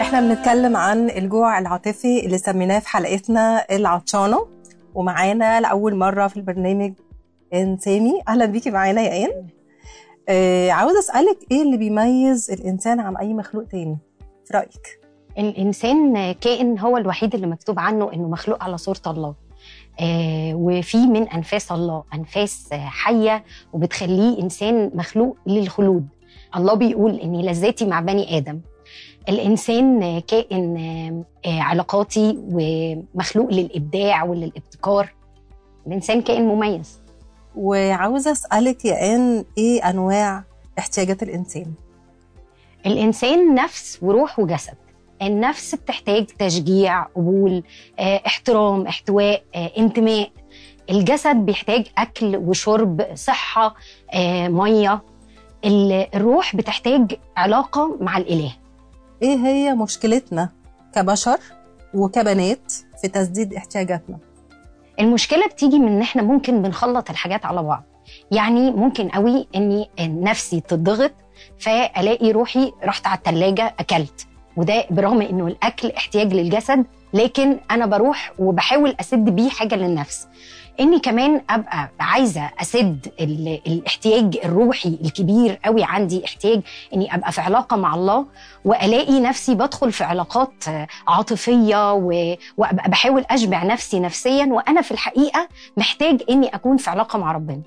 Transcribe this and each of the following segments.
احنا بنتكلم عن الجوع العاطفي اللي سميناه في حلقتنا العطشانه ومعانا لاول مره في البرنامج ان سامي اهلا بيكي معانا يا ان آه عاوز اسالك ايه اللي بيميز الانسان عن اي مخلوق تاني في رايك الانسان كائن هو الوحيد اللي مكتوب عنه انه مخلوق على صوره الله آه وفي من انفاس الله انفاس حيه وبتخليه انسان مخلوق للخلود الله بيقول اني لذاتي مع بني ادم الانسان كائن آه علاقاتي ومخلوق للابداع وللابتكار الانسان كائن مميز وعاوزه اسالك يا ان ايه انواع احتياجات الانسان الانسان نفس وروح وجسد النفس بتحتاج تشجيع قبول اه، احترام احتواء اه، انتماء الجسد بيحتاج اكل وشرب صحه اه، ميه ال- الروح بتحتاج علاقه مع الاله ايه هي مشكلتنا كبشر وكبنات في تسديد احتياجاتنا المشكله بتيجي من ان احنا ممكن بنخلط الحاجات على بعض يعني ممكن قوي اني نفسي تضغط فالاقي روحي رحت على الثلاجه اكلت وده برغم انه الاكل احتياج للجسد لكن انا بروح وبحاول اسد بيه حاجه للنفس اني كمان ابقى عايزه اسد ال- الاحتياج الروحي الكبير قوي عندي احتياج اني ابقى في علاقه مع الله والاقي نفسي بدخل في علاقات عاطفيه و- وابقى بحاول اشبع نفسي نفسيا وانا في الحقيقه محتاج اني اكون في علاقه مع ربنا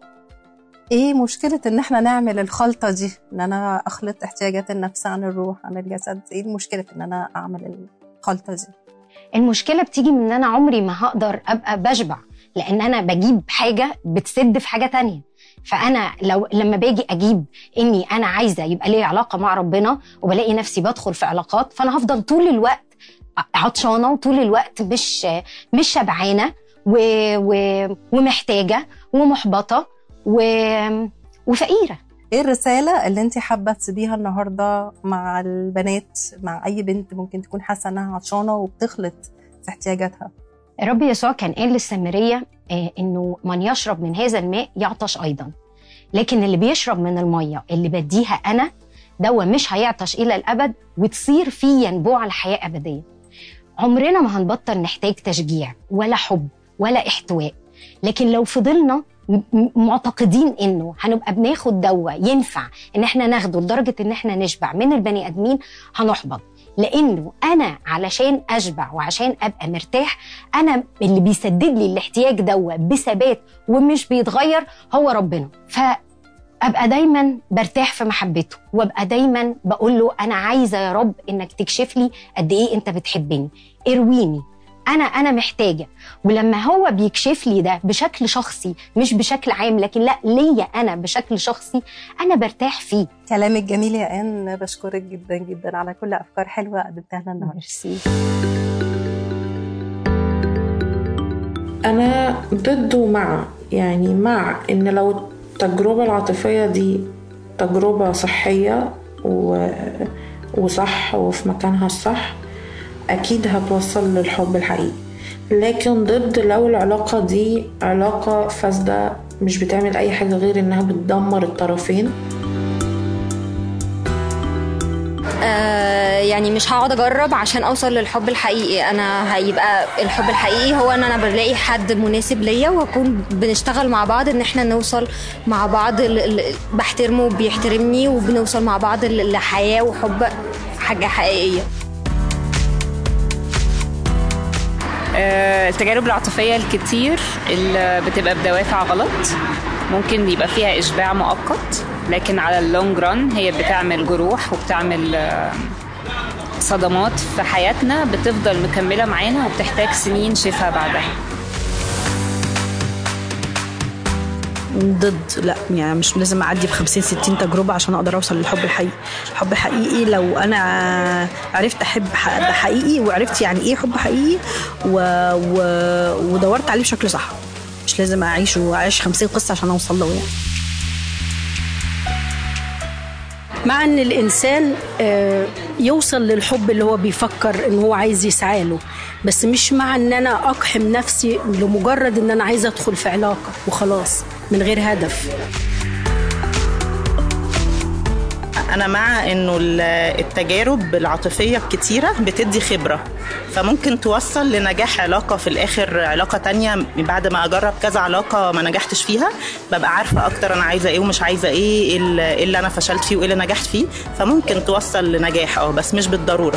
ايه مشكله ان احنا نعمل الخلطه دي ان انا اخلط احتياجات النفس عن الروح عن الجسد ايه المشكله ان انا اعمل الخلطه دي المشكله بتيجي من ان انا عمري ما هقدر ابقى بشبع لان انا بجيب حاجه بتسد في حاجه تانية فانا لو لما باجي اجيب اني انا عايزه يبقى لي علاقه مع ربنا وبلاقي نفسي بدخل في علاقات فانا هفضل طول الوقت عطشانه وطول الوقت مش مش شبعانه و... و... ومحتاجه ومحبطه و... وفقيره ايه الرساله اللي انت حابه تسيبيها النهارده مع البنات مع اي بنت ممكن تكون حاسه انها عطشانه وبتخلط في احتياجاتها الرب يسوع كان قال للسامريه آه، انه من يشرب من هذا الماء يعطش ايضا لكن اللي بيشرب من الميه اللي بديها انا دوا مش هيعطش الى الابد وتصير فيه ينبوع لحياه ابديه عمرنا ما هنبطل نحتاج تشجيع ولا حب ولا احتواء لكن لو فضلنا م- م- معتقدين انه هنبقى بناخد دواء ينفع ان احنا ناخده لدرجه ان احنا نشبع من البني ادمين هنحبط لانه انا علشان اشبع وعشان ابقى مرتاح انا اللي بيسدد لي الاحتياج دوا بثبات ومش بيتغير هو ربنا فابقى دايما برتاح في محبته وابقى دايما بقول له انا عايزه يا رب انك تكشف لي قد ايه انت بتحبني ارويني انا انا محتاجه ولما هو بيكشف لي ده بشكل شخصي مش بشكل عام لكن لا ليا انا بشكل شخصي انا برتاح فيه كلامك جميل يا ان بشكرك جدا جدا على كل افكار حلوه قدمتها لنا النهارده ميرسي أنا ضد ومع يعني مع إن لو التجربة العاطفية دي تجربة صحية و... وصح وفي مكانها الصح أكيد هتوصل للحب الحقيقي لكن ضد لو العلاقة دي علاقة فاسدة مش بتعمل أي حاجة غير إنها بتدمر الطرفين آه، يعني مش هقعد اجرب عشان اوصل للحب الحقيقي انا هيبقى الحب الحقيقي هو ان انا بلاقي حد مناسب ليا واكون بنشتغل مع بعض ان احنا نوصل مع بعض ل- ل- بحترمه وبيحترمني وبنوصل مع بعض ل- لحياه وحب حاجه حقيقيه آه، التجارب العاطفية الكتير اللي بتبقى بدوافع غلط ممكن يبقى فيها إشباع مؤقت لكن على اللونج ران هي بتعمل جروح وبتعمل آه، صدمات في حياتنا بتفضل مكملة معانا وبتحتاج سنين شفاء بعدها ضد لا يعني مش لازم اعدي ب 50 60 تجربه عشان اقدر اوصل للحب الحقيقي الحب الحقيقي لو انا عرفت احب حد حقيقي وعرفت يعني ايه حب حقيقي و... و... ودورت عليه بشكل صح مش لازم اعيش واعيش 50 قصه عشان اوصل له يعني مع ان الانسان آه، يوصل للحب اللي هو بيفكر ان هو عايز يسعى له بس مش مع ان انا اقحم نفسي لمجرد ان انا عايزه ادخل في علاقه وخلاص من غير هدف انا مع انه ال- التجارب العاطفيه الكتيره بتدي خبره فممكن توصل لنجاح علاقه في الاخر علاقه تانية بعد ما اجرب كذا علاقه ما نجحتش فيها ببقى عارفه اكتر انا عايزه ايه ومش عايزه ايه ايه اللي إيه اللي انا فشلت فيه وايه اللي نجحت فيه فممكن توصل لنجاح اه بس مش بالضروره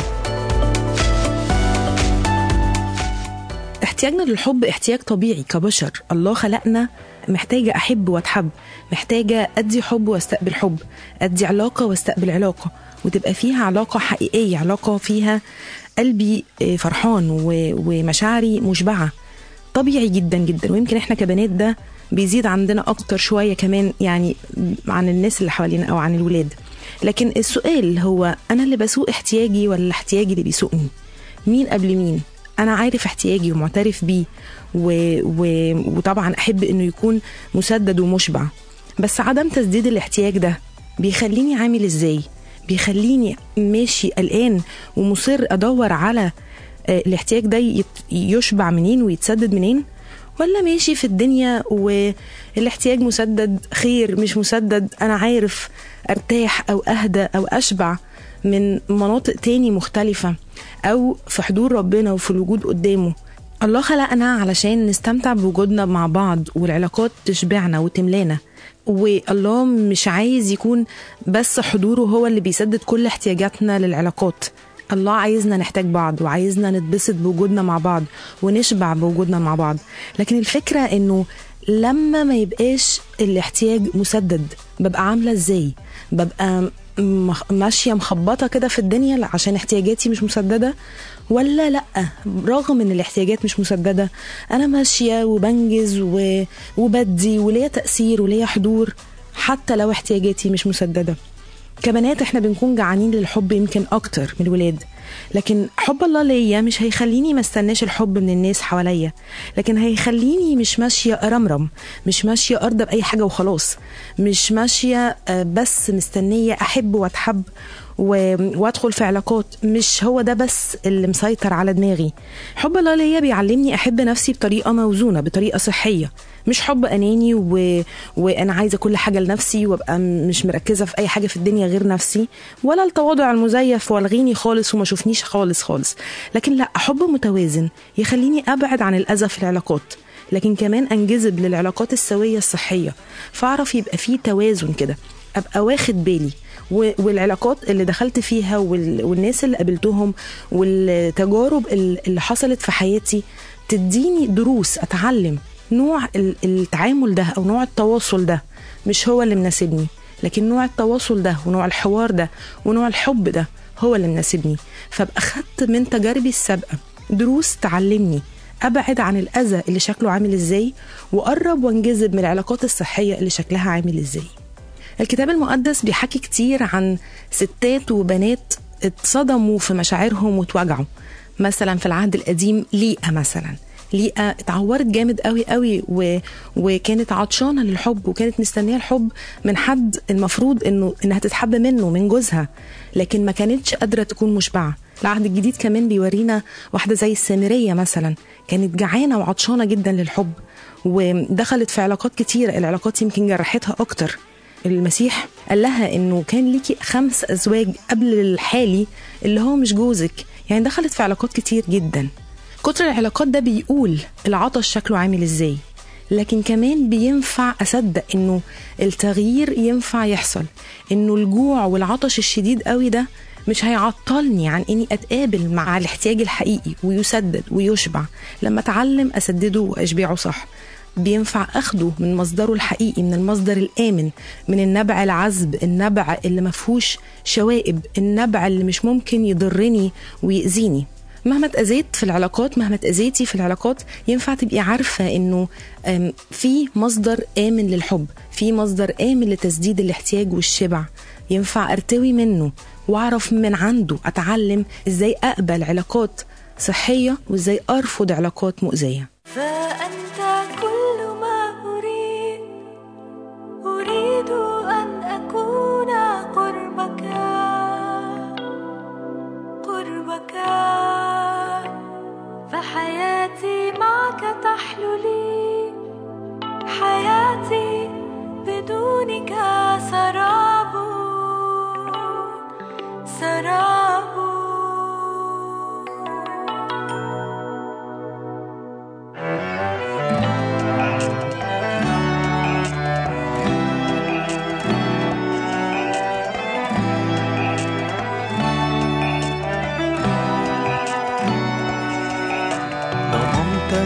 احتياجنا للحب احتياج طبيعي كبشر الله خلقنا محتاجة أحب وأتحب محتاجة أدي حب واستقبل حب أدي علاقة واستقبل علاقة وتبقى فيها علاقة حقيقية علاقة فيها قلبي آه، فرحان و- ومشاعري مشبعة طبيعي جدا جدا ويمكن احنا كبنات ده بيزيد عندنا أكتر شوية كمان يعني عن الناس اللي حوالينا أو عن الولاد لكن السؤال هو أنا اللي بسوق احتياجي ولا احتياجي اللي بيسوقني مين قبل مين انا عارف احتياجي ومعترف بيه و... و... وطبعا احب انه يكون مسدد ومشبع بس عدم تسديد الاحتياج ده بيخليني عامل ازاي بيخليني ماشي قلقان ومصر ادور على آه، الاحتياج ده يت- يشبع منين ويتسدد منين ولا ماشي في الدنيا والاحتياج مسدد خير مش مسدد انا عارف ارتاح او اهدى او اشبع من مناطق تاني مختلفة أو في حضور ربنا وفي الوجود قدامه الله خلقنا علشان نستمتع بوجودنا مع بعض والعلاقات تشبعنا وتملانا والله مش عايز يكون بس حضوره هو اللي بيسدد كل احتياجاتنا للعلاقات الله عايزنا نحتاج بعض وعايزنا نتبسط بوجودنا مع بعض ونشبع بوجودنا مع بعض لكن الفكرة انه لما ما يبقاش الاحتياج مسدد ببقى عاملة ازاي ببقى مخ- ماشية مخبطة كده في الدنيا عشان احتياجاتي مش مسددة ولا لأ رغم ان الاحتياجات مش مسددة انا ماشية وبنجز و... وبدي وليا تأثير وليا حضور حتى لو احتياجاتي مش مسددة كبنات احنا بنكون جعانين للحب يمكن اكتر من الولاد لكن حب الله ليا مش هيخليني ما استناش الحب من الناس حواليا لكن هيخليني مش ماشيه ارمرم مش ماشيه ارضى باي حاجه وخلاص مش ماشيه آه، بس مستنيه احب واتحب و- وادخل في علاقات مش هو ده بس اللي مسيطر على دماغي حب الله ليا بيعلمني احب نفسي بطريقه موزونه بطريقه صحيه مش حب اناني و... وانا عايزه كل حاجه لنفسي وابقى م- مش مركزه في اي حاجه في الدنيا غير نفسي ولا التواضع المزيف والغيني خالص وما شوفنيش خالص خالص لكن لا حب متوازن يخليني ابعد عن الاذى في العلاقات لكن كمان انجذب للعلاقات السويه الصحيه فاعرف يبقى في توازن كده ابقى واخد بالي و- والعلاقات اللي دخلت فيها وال- والناس اللي قابلتهم والتجارب ال- اللي حصلت في حياتي تديني دروس اتعلم نوع ال- التعامل ده او نوع التواصل ده مش هو اللي مناسبني لكن نوع التواصل ده ونوع الحوار ده ونوع الحب ده هو اللي مناسبني فابقى خدت من تجاربي السابقه دروس تعلمني ابعد عن الاذى اللي شكله عامل ازاي واقرب وانجذب من العلاقات الصحيه اللي شكلها عامل ازاي الكتاب المقدس بيحكي كتير عن ستات وبنات اتصدموا في مشاعرهم واتوجعوا مثلا في العهد القديم ليئة مثلا ليئة اتعورت جامد قوي قوي و... وكانت عطشانة للحب وكانت مستنية الحب من حد المفروض انه انها تتحب منه من جوزها لكن ما كانتش قادرة تكون مشبعة العهد الجديد كمان بيورينا واحدة زي السامرية مثلا كانت جعانة وعطشانة جدا للحب ودخلت في علاقات كتيرة العلاقات يمكن جرحتها أكتر المسيح قال لها انه كان ليكي خمس ازواج قبل الحالي اللي هو مش جوزك يعني دخلت في علاقات كتير جدا كتر العلاقات ده بيقول العطش شكله عامل ازاي لكن كمان بينفع اصدق انه التغيير ينفع يحصل انه الجوع والعطش الشديد قوي ده مش هيعطلني عن اني اتقابل مع الاحتياج الحقيقي ويسدد ويشبع لما اتعلم اسدده واشبعه صح بينفع اخده من مصدره الحقيقي من المصدر الامن من النبع العذب النبع اللي مفهوش شوائب النبع اللي مش ممكن يضرني ويأذيني مهما اتأذيت في العلاقات مهما اتأذيتي في العلاقات ينفع تبقي عارفة انه أم، في مصدر آمن للحب في مصدر آمن لتسديد الاحتياج والشبع ينفع ارتوي منه واعرف من عنده اتعلم ازاي اقبل علاقات صحية وازاي ارفض علاقات مؤذية فأنت كل ما أريد أريد أن أكون قربك قربك فحياتي معك تحلو لي حياتي بدونك سراب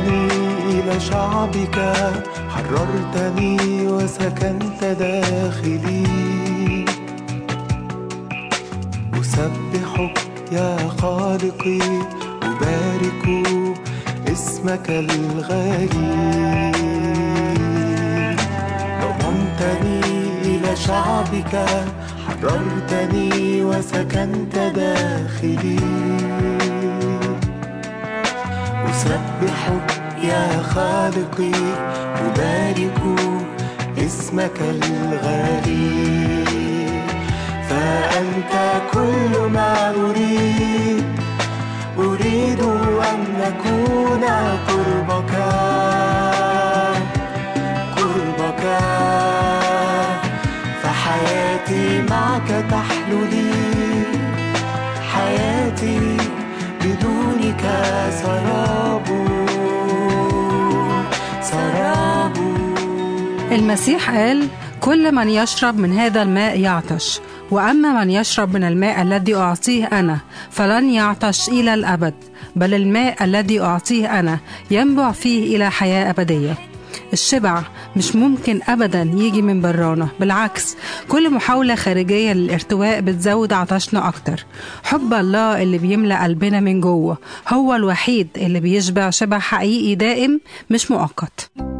ضممتني إلى شعبك حررتني وسكنت داخلي أسبحك يا خالقي أبارك اسمك الغالي ضممتني إلى شعبك حررتني وسكنت داخلي أسبحك يا خالقي أبارك اسمك الغالي فأنت كل ما أريد أريد أن نكون قربك قربك فحياتي معك تحلو لي حياتي بدونك سراب سراب المسيح قال كل من يشرب من هذا الماء يعطش واما من يشرب من الماء الذي اعطيه انا فلن يعطش الى الابد بل الماء الذي اعطيه انا ينبع فيه الى حياه ابديه الشبع مش ممكن ابدا يجي من برانا بالعكس كل محاوله خارجيه للارتواء بتزود عطشنا اكتر حب الله اللي بيملا قلبنا من جوه هو الوحيد اللي بيشبع شبع حقيقي دائم مش مؤقت